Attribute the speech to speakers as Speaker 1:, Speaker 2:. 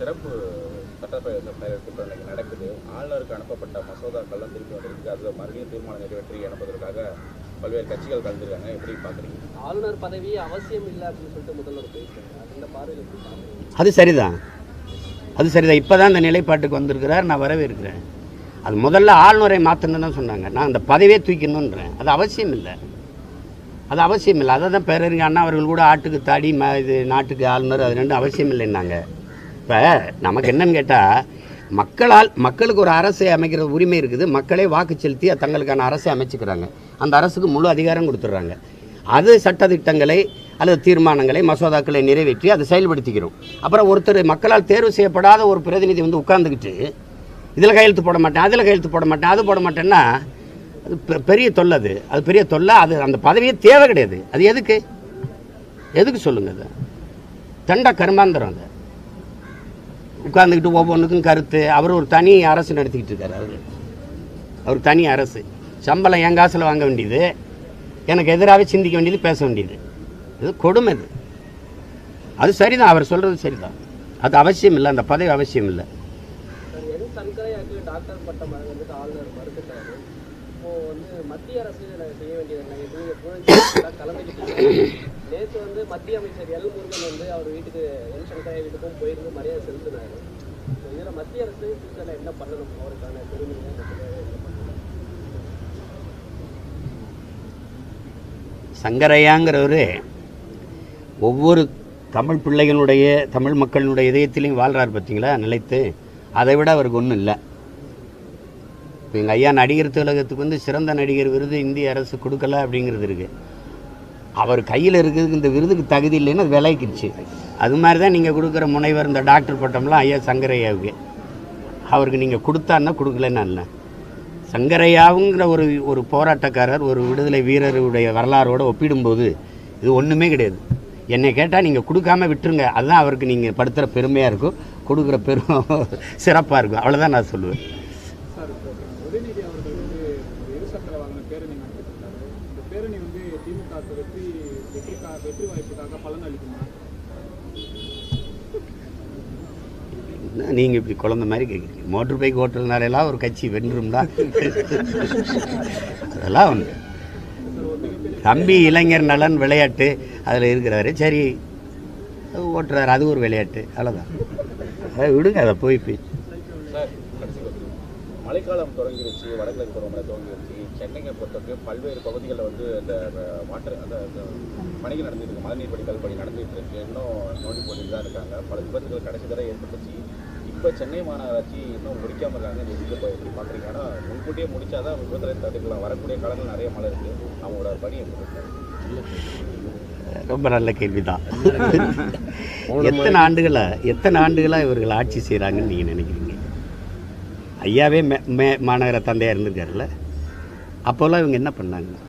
Speaker 1: சிறப்பு சட்டப்பேரவை கூட்டம் இன்னைக்கு நடக்குது ஆளுநருக்கு அனுப்பப்பட்ட மசோதாக்கள்லாம் திருப்பி வந்திருக்கு அதில் மறுபடியும் தீர்மானம் நிறைவேற்றி அனுப்புவதற்காக பல்வேறு கட்சிகள் கலந்துருக்காங்க எப்படி பார்க்குறீங்க
Speaker 2: ஆளுநர் பதவி அவசியம் இல்லை அப்படின்னு சொல்லிட்டு முதல்வர் பேசுறாங்க அந்த பார்வையில் எப்படி பார்க்குறீங்க
Speaker 3: அது சரிதான் அது சரிதான் இப்போ தான் இந்த நிலைப்பாட்டுக்கு வந்திருக்கிறார் நான் வரவேற்கிறேன் அது முதல்ல ஆளுநரை மாற்றணும்னு தான் சொன்னாங்க நான் அந்த பதவியே தூக்கணுன்றேன் அது அவசியம் இல்லை அது அவசியம் இல்லை அதை தான் பேரறிஞர் அண்ணா அவர்கள் கூட ஆட்டுக்கு தாடி ம இது நாட்டுக்கு ஆளுநர் அது ரெண்டும் அவசியம் இல்லைன்னாங்க இப்போ நமக்கு என்னன்னு கேட்டால் மக்களால் மக்களுக்கு ஒரு அரசை அமைக்கிற உரிமை இருக்குது மக்களே வாக்கு செலுத்தி தங்களுக்கான அரசை அமைச்சுக்கிறாங்க அந்த அரசுக்கு முழு அதிகாரம் கொடுத்துட்றாங்க அது சட்டத்திட்டங்களை அல்லது தீர்மானங்களை மசோதாக்களை நிறைவேற்றி அதை செயல்படுத்திக்கிறோம் அப்புறம் ஒருத்தர் மக்களால் தேர்வு செய்யப்படாத ஒரு பிரதிநிதி வந்து உட்கார்ந்துக்கிட்டு இதில் கையெழுத்து போட மாட்டேன் அதில் கையெழுத்து போட மாட்டேன் அது போட மாட்டேன்னா அது பெ- பெரிய தொல்லை அது அது பெரிய தொல்லை அது அந்த பதவியே தேவை கிடையாது அது எதுக்கு எதுக்கு சொல்லுங்க அது தண்ட கர்மாந்திரம் அது உட்கார்ந்துக்கிட்டு ஒவ்வொன்றுக்கும் கருத்து அவர் ஒரு தனி அரசு நடத்திக்கிட்டு இருக்காரு அவர் அவர் தனி அரசு சம்பளம் என் காசில் வாங்க வேண்டியது எனக்கு எதிராகவே சிந்திக்க வேண்டியது பேச வேண்டியது இது கொடுமை இது அது சரிதான் அவர் சொல்கிறது சரிதான் அது அவசியம் இல்லை அந்த பதவி அவசியம் இல்லை
Speaker 2: சார், என் சங்கரையாக்கு டாக்டர் பட்டம் வந்துட்டு ஆளுநர் மறுத்துட்டாரு இப்போ வந்து மத்திய அரசு இதை செய்ய வேண்டியது என்ன நீங்க புகழ்ச்சி கலந்துக்கிட்டீங்க நேற்று வந்து மத்திய அமைச்சர் எல் முருகன் வந்து அவர் வீட்டுக்கு என் சங்கரையா வீட்டுக்கும் போயிருந்து மரியாதை செலுத்தினாரு இப்போ இதில் மத்திய அரசு ஃபியூச்சரில் என்ன பண்ணணும் அவருக்கான பெருமையை என்ன பண்ணணும்
Speaker 3: சங்கரையாங்கிறவர் ஒவ்வொரு தமிழ் பிள்ளைகளுடைய தமிழ் மக்களினுடைய இதயத்திலையும் வாழ்கிறார் பார்த்தீங்களா நிலைத்து அதை விட அவருக்கு ஒன்றும் இல்லை இப்போ எங்கள் ஐயா நடிகர் திலகத்துக்கு வந்து சிறந்த நடிகர் விருது இந்திய அரசு கொடுக்கல அப்படிங்கிறது இருக்குது அவர் கையில் இருக்கிறதுக்கு இந்த விருதுக்கு தகுதி இல்லைன்னு அது விலைக்கிடுச்சு அது மாதிரி தான் நீங்கள் கொடுக்குற முனைவர் இந்த டாக்டர் பட்டம்லாம் ஐயா சங்கரையாவுக்கு அவருக்கு நீங்கள் கொடுத்தான்னா கொடுக்கலன்னா இல்லை சங்கரையாவுங்கிற ஒரு ஒரு போராட்டக்காரர் ஒரு விடுதலை வீரருடைய வரலாறோடு ஒப்பிடும்போது இது ஒன்றுமே கிடையாது என்னை கேட்டால் நீங்கள் கொடுக்காம விட்டுருங்க அதுதான் அவருக்கு நீங்கள் படுத்துகிற பெருமையாக இருக்கும் கொடுக்குற பெரும் சிறப்பாக இருக்கும் அவ்வளோதான் நான் சொல்லுவேன்
Speaker 4: சார் இப்போ உதயநிதி அவர்கள் வந்து ஒரு இருசக்கர வாகன பேரணி நடத்திருக்காரு இந்த பேரணி வந்து திமுக வெற்றி வெற்றிக்கா வெற்றி வாய்ப்புக்காக பலன் அளிக்குமா
Speaker 3: நீங்கள் இப்படி குழந்த மாதிரி கேட்குறீங்க மோட்டர் பைக் ஓட்டுறதுனாலலாம் ஒரு கட்சி வென்றும்டா அதெல்லாம் ஒன்று தம்பி இளைஞர் நலன் விளையாட்டு அதில் இருக்கிறாரு சரி அது ஓட்டுறாரு அது ஒரு விளையாட்டு அவ்வளோதான் அதை விடுங்க அதை போய் போய்
Speaker 1: சார் கடைசி question. மழைக்காலம் தொடங்கிருச்சு வடகிழக்கு பருவமழை தொடங்கிருச்சு சென்னையை பொறுத்தவரைக்கும் பல்வேறு பகுதிகளில் வந்து இந்த வாட்டர் அந்த அந்த பணிகள் நடந்துட்டு இருக்கு மழைநீர் வடிகால் பணி நடந்துட்டு இருக்கு இன்னும் நோண்டி போட்டுட்டு தான் இருக்காங்க பல விபத்துகள் கடைசி தடவை ஏற்பட்டுச்சு இப்போ சென்னை மாநகராட்சி இன்னும் முடிக்காம இருக்காங்க இந்த இதுக்கு இப்போ எப்படி பார்க்குறீங்க ஆனால் முன்கூட்டியே முடிச்சாதான் விபத்துல தடுக்கலாம் வரக்கூடிய காலங்கள் நிறைய மழை இருக்கு அவங்களோட பணி எப்படி இருக்கு
Speaker 3: ரொம்ப நல்ல கேள்வி தான் எத்தனை ஆண்டுகளா எத்தனை ஆண்டுகளாக இவர்கள் ஆட்சி செய்கிறாங்கன்னு நீங்கள் நினைக்கிறீங்க ஐயாவே மே மே மாநகர தந்தையாக இருந்திருக்காருல்ல அப்போல்லாம் இவங்க என்ன பண்ணாங்க